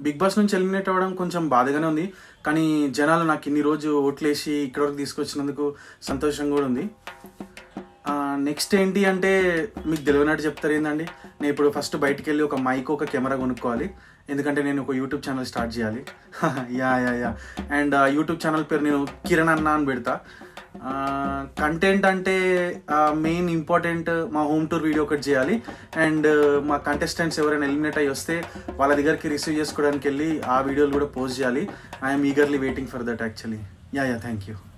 big boss నుంచి eliminate అవ్వడం కొంచెం బాధగానే ఉంది కానీ జనాలు నాకు ఇన్ని రోజు ఓట్లేసి ఇక్కడ వరకు తీసుకొచ్చినందుకు సంతోషంగా కూడా ఉంది నెక్స్ట్ ఏంటి అంటే మీకు తెలియనట్టు చెప్తారు ఏంటండి నేను ఇప్పుడు ఫస్ట్ బయటికి వెళ్ళి ఒక మైక్ ఒక కెమెరా కొనుక్కోవాలి ఎందుకంటే నేను ఒక యూట్యూబ్ ఛానల్ స్టార్ట్ చేయాలి yeah yeah yeah and YouTube channel పేరు నేను కిరణ్ అన్న అని పెడతా కంటెంట్ అంటే మెయిన్ ఇంపార్టెంట్ మా హోమ్ టూర్ వీడియో ఒకటి చేయాలి అండ్ మా కంటెస్టెంట్స్ ఎవరైనా ఎలిమినేట్ అయ్యి వస్తే వాళ్ళ దగ్గరికి రిసీవ్ చేసుకోవడానికి వెళ్ళి ఆ వీడియోలు కూడా పోస్ట్ చేయాలి I'm eagerly waiting for that actually yeah yeah thank you